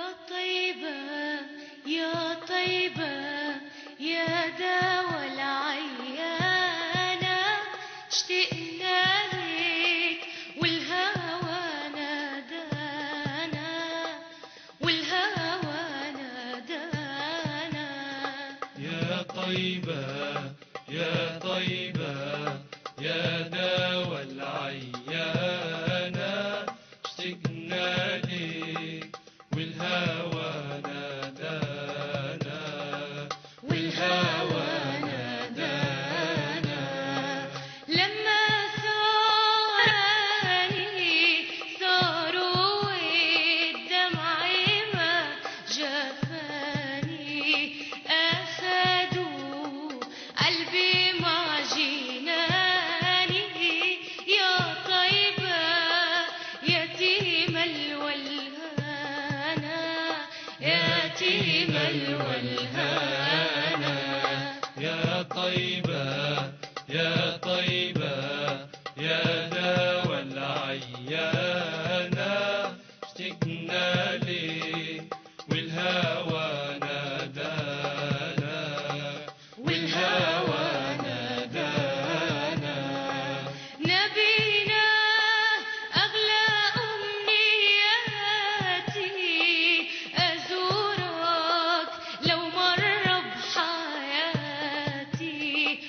طيبة يا طيبة يا دوا العيانة اشتقنا لك والهوى نادانا والهوى نادانا يا طيبة يا طيبة يا دوا العيانة اشتقنا لك والهوى نادانا والهوى نادانا لما ثواني صاروا والدمع ما جفاني أخدوا قلبي مع جناني يا طيبة يتيم الولهانة يتيم الولهانة يا طيبة يا طيبة يا دوا العيانة اشتقنا لك والهوى نادانا والهوى نادانا نبينا أغلى أمنياتي أزورك لو مر بحياتي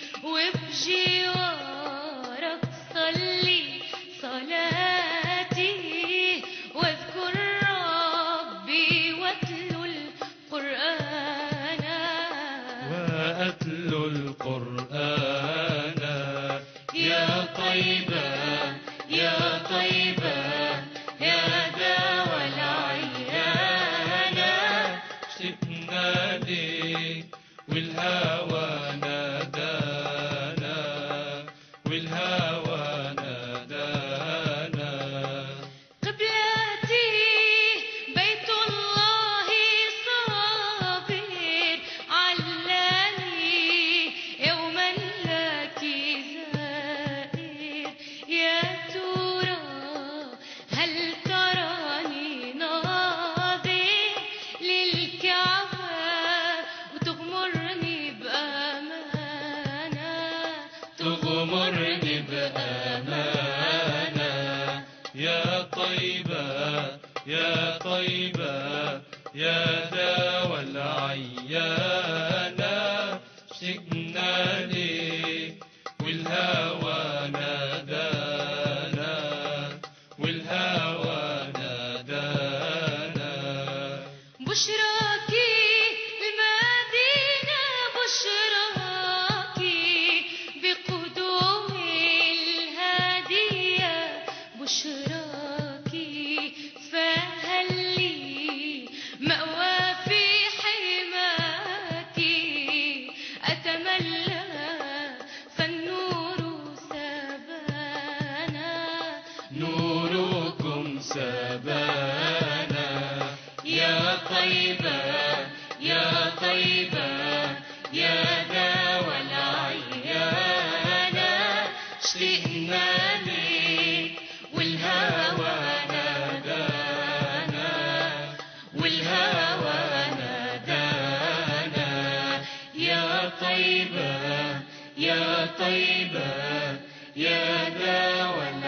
وبجوارك صلي صلاتي واذكر ربي واتلو القرآن وأتلو القرآن يا طيبة يا طيبة يا دوا العيانة اشتقنا لك والهوى نادانا والهوى نادانا قبلتي بيت الله صابر علاني يوما لك زائر يا ترى هل تراني ناظر للكعبة وتغمرني بأمانة تغمرني بأمانة يا طيبة يا طيبة يا دوا العيانة اشتقنا لك والهوى نادانا والهوى نادانا بشراكي المدينة بشراكي بقدوم الهدية بشراكي فهل لي مأوى في حماكي أتملى فالنور سبانا نوركم سبانا يا طيبة يا طيبة يا دوا العيانة اشتقنا لك والهوى نادانا والهوى نادانا يا طيبة يا طيبة يا دوا